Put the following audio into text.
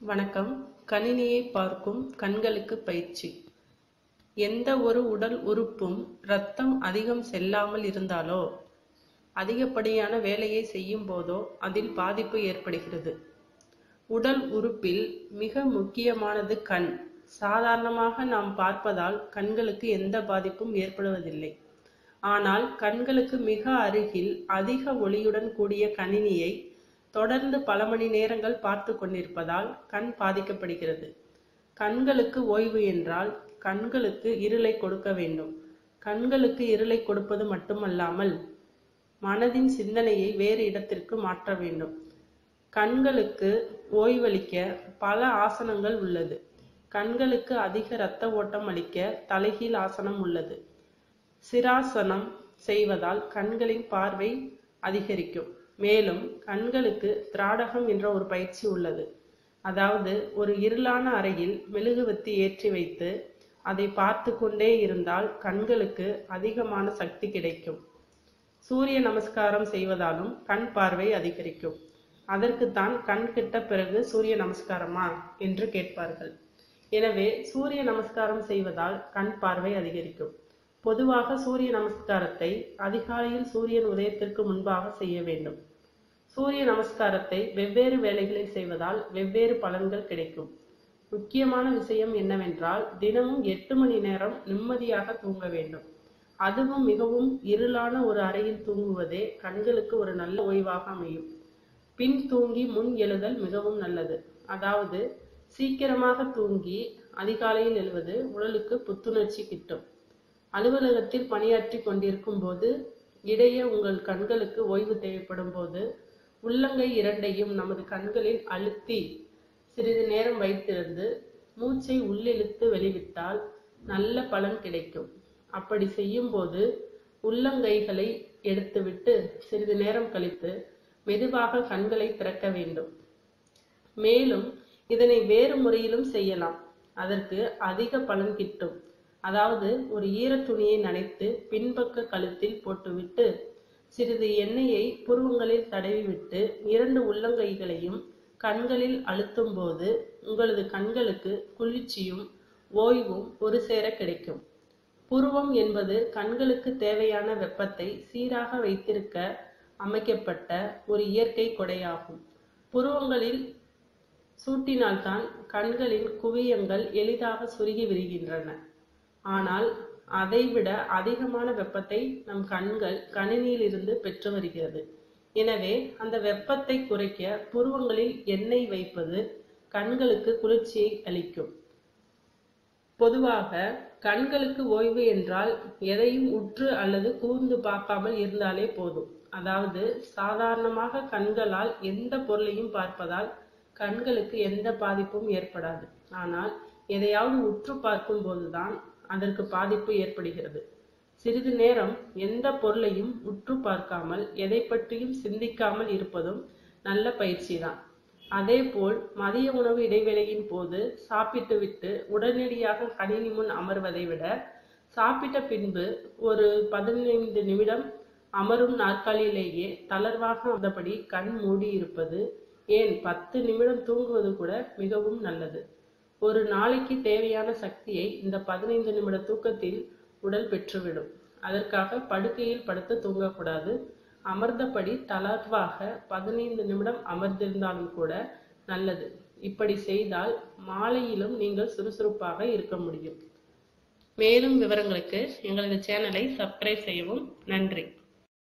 வணக்கம் கணினியை பார்க்கும் கண்களுக்கு பயிற்சி எந்த ஒரு உடல் உறுப்பும் இரத்தம் அதிகம் செல்லாமல் இருந்தாலோ அதிகப்படியான வேலையை செய்யும் போதோ அதில் பாதிப்பு ஏற்படுகிறது உடல் உறுப்பில் மிக முக்கியமானது கண் சாதாரணமாக நாம் பார்ப்பதால் கண்களுக்கு எந்த பாதிப்பும் ஏற்படுவதில்லை ஆனால் கண்களுக்கு மிக அருகில் அதிக ஒளியுடன் கூடிய கணினியை தொடர்ந்து பல மணி நேரங்கள் பார்த்து கொண்டிருப்பதால் கண் பாதிக்கப்படுகிறது கண்களுக்கு ஓய்வு என்றால் கண்களுக்கு இருளை கொடுக்க வேண்டும் கண்களுக்கு இருளை கொடுப்பது மட்டுமல்லாமல் மனதின் சிந்தனையை வேறு இடத்திற்கு மாற்ற வேண்டும் கண்களுக்கு ஓய்வளிக்க பல ஆசனங்கள் உள்ளது கண்களுக்கு அதிக இரத்த ஓட்டம் அளிக்க தலைகீழ் ஆசனம் உள்ளது சிராசனம் செய்வதால் கண்களின் பார்வை அதிகரிக்கும் மேலும் கண்களுக்கு திராடகம் என்ற ஒரு பயிற்சி உள்ளது அதாவது ஒரு இருளான அறையில் மெழுகுவத்தி ஏற்றி வைத்து அதை பார்த்து கொண்டே இருந்தால் கண்களுக்கு அதிகமான சக்தி கிடைக்கும் சூரிய நமஸ்காரம் செய்வதாலும் கண் பார்வை அதிகரிக்கும் அதற்குத்தான் கண் கிட்ட பிறகு சூரிய நமஸ்காரமா என்று கேட்பார்கள் எனவே சூரிய நமஸ்காரம் செய்வதால் கண் பார்வை அதிகரிக்கும் பொதுவாக சூரிய நமஸ்காரத்தை அதிகாலையில் சூரியன் உதயத்திற்கு முன்பாக செய்ய வேண்டும் சூரிய நமஸ்காரத்தை வெவ்வேறு வேளைகளில் செய்வதால் வெவ்வேறு பலன்கள் கிடைக்கும் முக்கியமான விஷயம் என்னவென்றால் தினமும் எட்டு மணி நேரம் நிம்மதியாக தூங்க வேண்டும் அதுவும் மிகவும் இருளான ஒரு அறையில் தூங்குவதே கண்களுக்கு ஒரு நல்ல ஓய்வாக அமையும் பின் தூங்கி முன் எழுதல் மிகவும் நல்லது அதாவது சீக்கிரமாக தூங்கி அதிகாலையில் எழுவது உடலுக்கு புத்துணர்ச்சி கிட்டும் அலுவலகத்தில் பணியாற்றி கொண்டிருக்கும் போது இடையே உங்கள் கண்களுக்கு ஓய்வு தேவைப்படும் போது உள்ளங்கை இரண்டையும் நமது கண்களில் அழுத்தி சிறிது நேரம் வைத்திருந்து மூச்சை உள்ளிழுத்து வெளிவிட்டால் நல்ல பலன் கிடைக்கும் அப்படி செய்யும் போது உள்ளங்கைகளை எடுத்துவிட்டு சிறிது நேரம் கழித்து மெதுவாக கண்களை திறக்க வேண்டும் மேலும் இதனை வேறு முறையிலும் செய்யலாம் அதற்கு அதிக பலன் கிட்டும் அதாவது ஒரு ஈரத் துணியை நனைத்து பின்பக்க கழுத்தில் போட்டுவிட்டு சிறிது எண்ணெயை புருவங்களில் தடவிவிட்டு இரண்டு உள்ளங்கைகளையும் கண்களில் அழுத்தும் போது உங்களது கண்களுக்கு குளிர்ச்சியும் ஓய்வும் ஒரு சேர கிடைக்கும் புருவம் என்பது கண்களுக்கு தேவையான வெப்பத்தை சீராக வைத்திருக்க அமைக்கப்பட்ட ஒரு இயற்கை கொடையாகும் புருவங்களில் சூட்டினால்தான் கண்களின் குவியங்கள் எளிதாக சுருகி விரிகின்றன ஆனால் அதைவிட அதிகமான வெப்பத்தை நம் கண்கள் கணினியிலிருந்து பெற்று வருகிறது எனவே அந்த வெப்பத்தை குறைக்க புருவங்களில் எண்ணெய் வைப்பது கண்களுக்கு குளிர்ச்சியை அளிக்கும் பொதுவாக கண்களுக்கு ஓய்வு என்றால் எதையும் உற்று அல்லது கூர்ந்து பார்க்காமல் இருந்தாலே போதும் அதாவது சாதாரணமாக கண்களால் எந்த பொருளையும் பார்ப்பதால் கண்களுக்கு எந்த பாதிப்பும் ஏற்படாது ஆனால் எதையாவது உற்று பார்க்கும் போதுதான் அதற்கு பாதிப்பு ஏற்படுகிறது சிறிது நேரம் எந்த பொருளையும் உற்று பார்க்காமல் எதை பற்றியும் சிந்திக்காமல் இருப்பதும் நல்ல பயிற்சி தான் அதேபோல் மதிய உணவு இடைவேளையின் போது சாப்பிட்டுவிட்டு உடனடியாக கணினி முன் அமர்வதை விட சாப்பிட்ட பின்பு ஒரு பதினைந்து நிமிடம் அமரும் நாற்காலியிலேயே தளர்வாக வந்தபடி கண் மூடி இருப்பது ஏன் பத்து நிமிடம் தூங்குவது கூட மிகவும் நல்லது ஒரு நாளைக்கு தேவையான சக்தியை இந்த பதினைந்து நிமிட தூக்கத்தில் உடல் பெற்றுவிடும் அதற்காக படுக்கையில் படுத்து தூங்கக்கூடாது அமர்ந்தபடி தளர்வாக பதினைந்து நிமிடம் அமர்ந்திருந்தாலும் கூட நல்லது இப்படி செய்தால் மாலையிலும் நீங்கள் சுறுசுறுப்பாக இருக்க முடியும் மேலும் விவரங்களுக்கு எங்களது சேனலை சப்ஸ்கிரைப் செய்யவும் நன்றி